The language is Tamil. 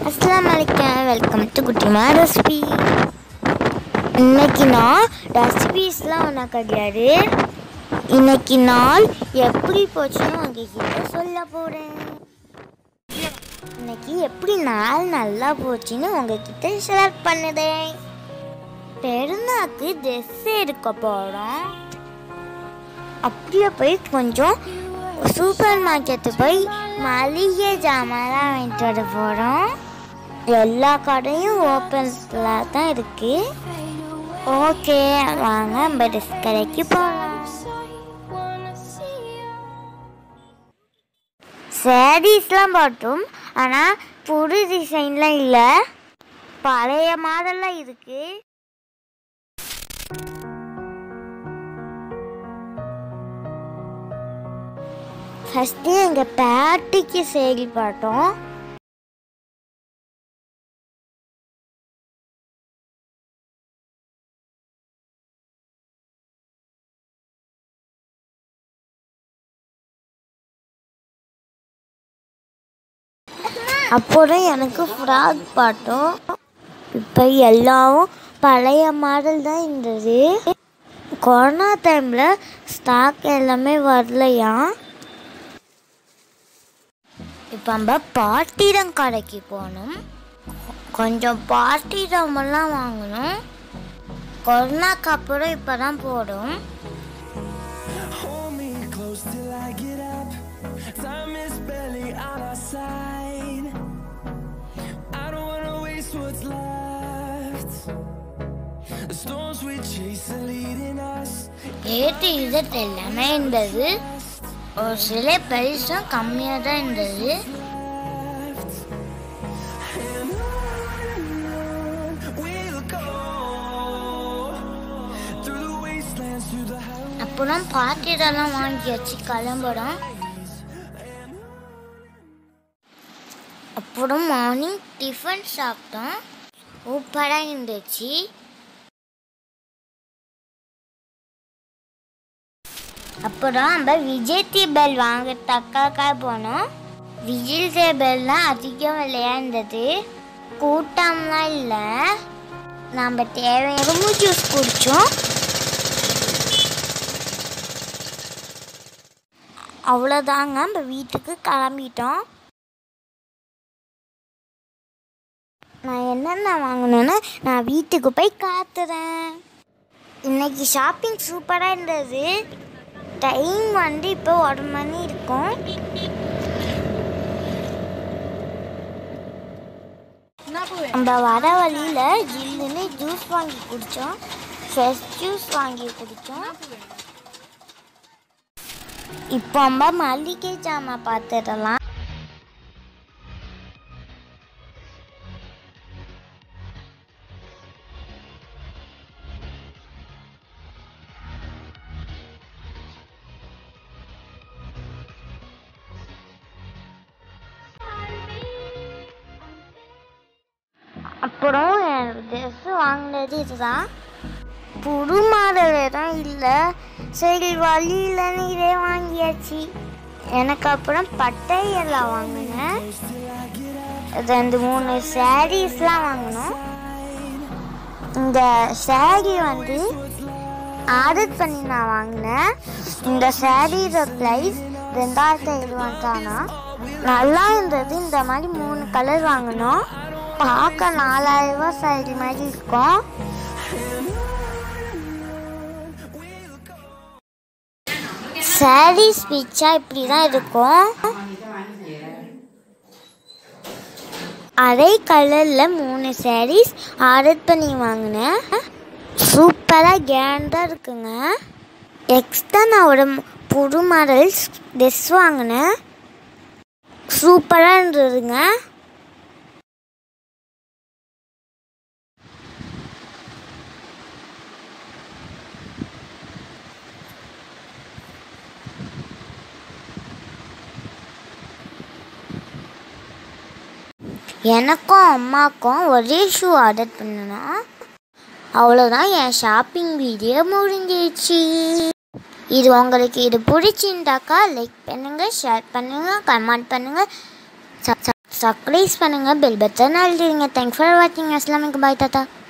அஸ்லாம் வலைக்கம் வெல்கம் டு குட்டிமா ரெசிபி இன்னைக்கு நான் ரெசிபீஸ்லாம் ஒன்றா கிடையாது இன்னைக்கு நாள் எப்படி போச்சுன்னு உங்ககிட்ட சொல்ல போகிறேன் இன்னைக்கு எப்படி நாள் நல்லா போச்சுன்னு உங்ககிட்ட ஷேர் பண்ணுறேன் பெருநாக்கு ட்ரெஸ் எடுக்க போகிறோம் அப்படியே போய் கொஞ்சம் சூப்பர் மார்க்கெட்டு போய் மளிகை ஜாமான்லாம் வாங்கிட்டு வர போகிறோம் எல்லா கடையும் ஓப்பன்ஸில் தான் இருக்குது ஓகே வாங்க நம்ம ட்ரெஸ் கடைக்கு போகலாம் சாரீஸ்லாம் பார்த்தோம் ஆனால் புது டிசைன்லாம் இல்லை பழைய மாடல்லாம் இருக்குது ஃபஸ்ட்டு எங்கள் பேட்டிக்கு சேல் பார்த்தோம் அப்புறம் எனக்கு ஃப்ராக் பார்த்தோம் இப்போ எல்லாரும் பழைய மாடல் தான் இருந்தது கொரோனா டைமில் ஸ்டாக் எல்லாமே வரலையா இப்போ நம்ம பாட்டிடம் கடைக்கு போகணும் கொஞ்சம் பாட்டிடமெல்லாம் வாங்கணும் கொரோனாக்கு அப்புறம் இப்போ தான் போடும் Hold me close till I get up. Time is barely on our side. I don't wanna waste what's left. The storms we chase are leading us. Rate இதற்கு எல்லாமே இருந்தது ஒரு சில பைசம் கம்மியாக தான் இருந்தது And on and on we'll go. Through the wastelands, through the highways. அப்புறம் பாட்டிடெல்லாம் வாங்கி வச்சு கிளம்புறோம் அப்புறம் மார்னிங் டிஃபன் சாப்பிட்டோம் சூப்பராக இருந்துச்சு அப்புறம் நம்ம விஜய் டேபிள் வாங்கறதுக்காக போனோம் விஜய் டேபிள்லாம் அதிகம் விலையா இருந்தது கூட்டம்லாம் இல்லை நம்ம தேவையான ஜூஸ் குடித்தோம் அவ்வளோதாங்க நம்ம வீட்டுக்கு கிளம்பிட்டோம் நான் என்னென்ன வாங்கினேன்னா நான் வீட்டுக்கு போய் காத்துறேன் இன்னைக்கு ஷாப்பிங் சூப்பராக இருந்தது டைம் வந்து இப்போ ஒரு மணி இருக்கும் நம்ம வர வழியில் ஜில்லுன்னு ஜூஸ் வாங்கி குடித்தோம் ஃப்ரெஷ் ஜூஸ் வாங்கி குடித்தோம் இப்போ நம்ம மல்லிகை ஜாமான் பார்த்துடலாம் அப்புறம் ட்ரெஸ்ஸு வாங்கினது இதுதான் புது மாடல் எதுவும் இல்லை சரி வழி இல்லைன்னு இதே வாங்கியாச்சு எனக்கு அப்புறம் பட்டை எல்லாம் வாங்கினேன் ரெண்டு மூணு சாரீஸ்லாம் வாங்கினோம் இந்த saree வந்து ஆர்டர் பண்ணி நான் வாங்கினேன் இந்த சாரீயோட ப்ரைஸ் ரெண்டாயிரத்தி ஐநூறு தானா நல்லா இருந்தது இந்த மாதிரி மூணு கலர் வாங்கினோம் பார்க்க நாலாயிரம் ரூபாய் saree மாதிரி இருக்கும் சாரீஸ் பிச்சா இப்படி தான் இருக்கும் அதே கலரில் மூணு சாரீஸ் ஆர்டர் பண்ணி வாங்கினேன் சூப்பராக கேண்டாக இருக்குங்க எக்ஸ்ட்ரா நான் ஒரு புது மாடல்ஸ் ட்ரெஸ் வாங்கினேன் சூப்பராக இருந்ததுங்க எனக்கும் அம்மாக்கும் ஒரே ஷூ ஆர்டர் பண்ணணும் அவ்வளோதான் என் ஷாப்பிங் வீடியோ முடிஞ்சிச்சு இது உங்களுக்கு இது பிடிச்சிருந்தாக்கா லைக் பண்ணுங்கள் ஷேர் பண்ணுங்கள் கமெண்ட் பண்ணுங்கள் சப்ஸ்கிரைப் பண்ணுங்கள் பெல் பட்டன் அழுதிடுங்க தேங்க்ஸ் ஃபார் வாட்சிங் அஸ்லாமுக்கு பாய் தாத்தா